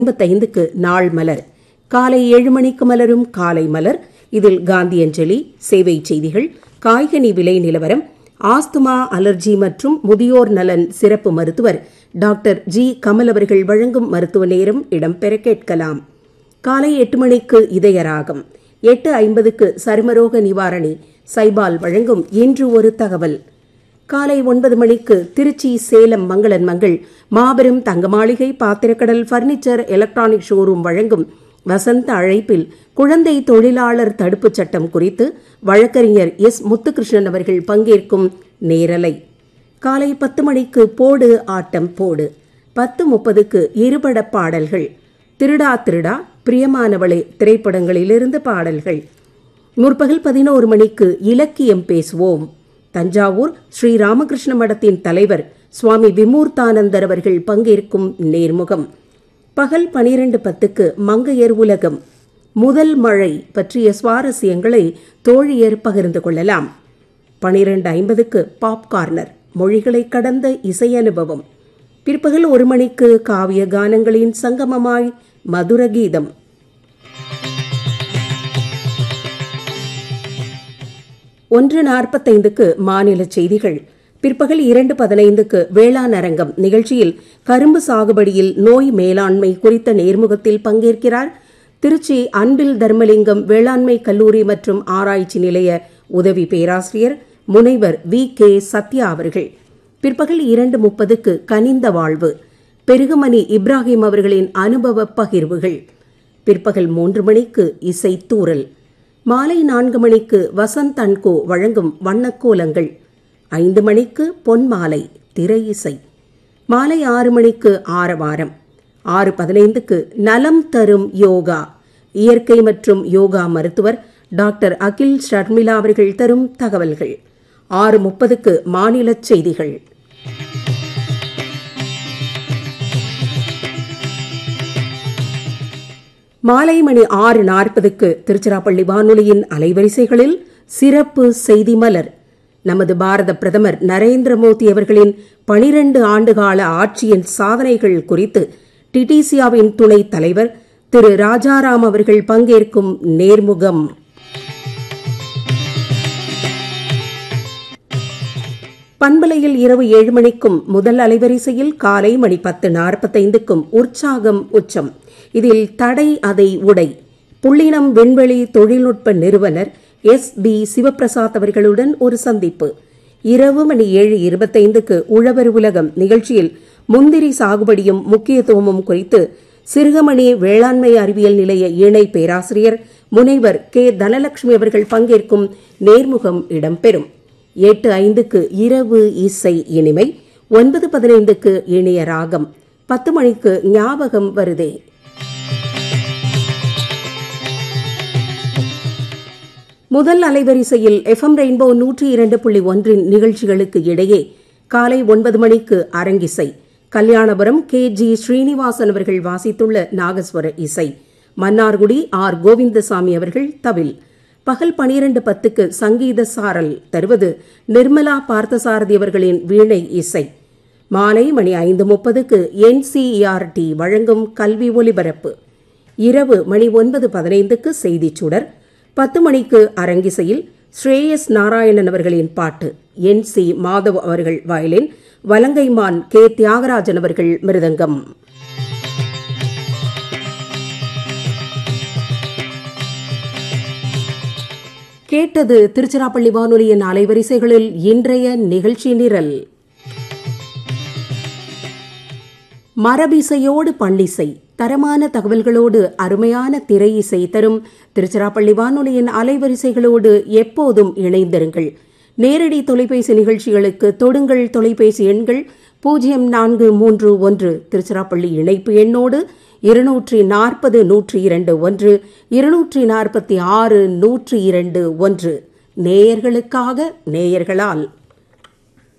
ஐம்பத்தைந்துக்கு நாள் மலர் காலை ஏழு மணிக்கு மலரும் காலை மலர் இதில் காந்தியஞ்சலி சேவை செய்திகள் காய்கனி விலை நிலவரம் ஆஸ்துமா அலர்ஜி மற்றும் முதியோர் நலன் சிறப்பு மருத்துவர் டாக்டர் ஜி கமல் அவர்கள் வழங்கும் மருத்துவ நேரம் இடம்பெற கேட்கலாம் காலை எட்டு மணிக்கு இதயராகம் எட்டு ஐம்பதுக்கு சருமரோக நிவாரணி சைபால் வழங்கும் இன்று ஒரு தகவல் காலை ஒன்பது மணிக்கு திருச்சி சேலம் மங்களன் மங்கள் மாபெரும் தங்க மாளிகை பாத்திரக்கடல் பர்னிச்சர் எலக்ட்ரானிக் ஷோரூம் வழங்கும் வசந்த அழைப்பில் குழந்தை தொழிலாளர் தடுப்புச் சட்டம் குறித்து வழக்கறிஞர் எஸ் முத்துகிருஷ்ணன் அவர்கள் பங்கேற்கும் நேரலை காலை பத்து மணிக்கு போடு ஆட்டம் போடு பத்து முப்பதுக்கு இருபட பாடல்கள் திருடா திருடா பிரியமானவளே திரைப்படங்களிலிருந்து பாடல்கள் முற்பகல் பதினோரு மணிக்கு இலக்கியம் பேசுவோம் தஞ்சாவூர் ஸ்ரீ ராமகிருஷ்ண மடத்தின் தலைவர் சுவாமி விமூர்த்தானந்தர் அவர்கள் பங்கேற்கும் நேர்முகம் பகல் பனிரெண்டு பத்துக்கு மங்கையர் உலகம் முதல் மழை பற்றிய சுவாரஸ்யங்களை தோழியர் பகிர்ந்து கொள்ளலாம் பனிரெண்டு ஐம்பதுக்கு பாப் கார்னர் மொழிகளை கடந்த இசை அனுபவம் பிற்பகல் ஒரு மணிக்கு காவிய கானங்களின் சங்கமமாய் மதுர கீதம் ஒன்று நாற்பத்தைந்துக்கு மாநில செய்திகள் பிற்பகல் இரண்டு பதினைந்துக்கு வேளாண் அரங்கம் நிகழ்ச்சியில் கரும்பு சாகுபடியில் நோய் மேலாண்மை குறித்த நேர்முகத்தில் பங்கேற்கிறார் திருச்சி அன்பில் தர்மலிங்கம் வேளாண்மை கல்லூரி மற்றும் ஆராய்ச்சி நிலைய உதவி பேராசிரியர் முனைவர் வி கே சத்யா அவர்கள் பிற்பகல் இரண்டு முப்பதுக்கு கனிந்த வாழ்வு பெருகுமணி இப்ராஹிம் அவர்களின் அனுபவ பகிர்வுகள் பிற்பகல் மூன்று மணிக்கு இசை தூரல் மாலை நான்கு மணிக்கு வசந்த் அன்கோ வழங்கும் வண்ணக்கோலங்கள் ஐந்து மணிக்கு பொன்மாலை திரை இசை மாலை ஆறு மணிக்கு ஆரவாரம் ஆறு பதினைந்துக்கு நலம் தரும் யோகா இயற்கை மற்றும் யோகா மருத்துவர் டாக்டர் அகில் ஷர்மிளா அவர்கள் தரும் தகவல்கள் ஆறு முப்பதுக்கு மாநில செய்திகள் மாலை மணி ஆறு நாற்பதுக்கு திருச்சிராப்பள்ளி வானொலியின் அலைவரிசைகளில் சிறப்பு செய்தி மலர் நமது பாரத பிரதமர் நரேந்திர மோடி அவர்களின் பனிரண்டு ஆண்டுகால ஆட்சியின் சாதனைகள் குறித்து டிடிசியாவின் துணைத் தலைவர் திரு ராஜாராம் அவர்கள் பங்கேற்கும் நேர்முகம் பண்பலையில் இரவு ஏழு மணிக்கும் முதல் அலைவரிசையில் காலை மணி பத்து நாற்பத்தைந்துக்கும் உற்சாகம் உச்சம் இதில் தடை அதை உடை புள்ளினம் விண்வெளி தொழில்நுட்ப நிறுவனர் எஸ் பி சிவபிரசாத் அவர்களுடன் ஒரு சந்திப்பு இரவு மணி ஏழு இருபத்தைந்துக்கு உழவர் உலகம் நிகழ்ச்சியில் முந்திரி சாகுபடியும் முக்கியத்துவமும் குறித்து சிறுகமணி வேளாண்மை அறிவியல் நிலைய இணை பேராசிரியர் முனைவர் கே தனலட்சுமி அவர்கள் பங்கேற்கும் நேர்முகம் இடம்பெறும் எட்டு ஐந்துக்கு இரவு இசை இனிமை ஒன்பது பதினைந்துக்கு இனிய ராகம் பத்து மணிக்கு ஞாபகம் வருதே முதல் அலைவரிசையில் எஃப்எம் ரெயின்போ நூற்றி இரண்டு புள்ளி ஒன்றின் நிகழ்ச்சிகளுக்கு இடையே காலை ஒன்பது மணிக்கு அரங்கிசை கல்யாணபுரம் கே ஜி ஸ்ரீனிவாசன் அவர்கள் வாசித்துள்ள நாகஸ்வர இசை மன்னார்குடி ஆர் கோவிந்தசாமி அவர்கள் தவில் பகல் பனிரெண்டு பத்துக்கு சங்கீத சாரல் தருவது நிர்மலா பார்த்தசாரதி அவர்களின் வீணை இசை மாலை மணி ஐந்து முப்பதுக்கு என்சிஇஆர்டி வழங்கும் கல்வி ஒலிபரப்பு இரவு மணி ஒன்பது பதினைந்துக்கு செய்திச் சுடர் பத்து மணிக்கு அரங்கிசையில் ஸ்ரேயஸ் நாராயணன் அவர்களின் பாட்டு என் சி மாதவ் அவர்கள் வயலின் வலங்கைமான் கே தியாகராஜன் அவர்கள் மிருதங்கம் கேட்டது திருச்சிராப்பள்ளி வானொலியின் அலைவரிசைகளில் இன்றைய நிகழ்ச்சி நிரல் மரபிசையோடு பள்ளிசை தரமான தகவல்களோடு அருமையான திரை இசை தரும் திருச்சிராப்பள்ளி வானொலியின் அலைவரிசைகளோடு எப்போதும் இணைந்திருங்கள் நேரடி தொலைபேசி நிகழ்ச்சிகளுக்கு தொடுங்கள் தொலைபேசி எண்கள் பூஜ்ஜியம் நான்கு மூன்று ஒன்று திருச்சிராப்பள்ளி இணைப்பு எண்ணோடு இருநூற்றி நாற்பது நூற்றி இரண்டு ஒன்று இருநூற்றி நாற்பத்தி ஆறு நூற்றி இரண்டு ஒன்று நேயர்களுக்காக நேயர்களால்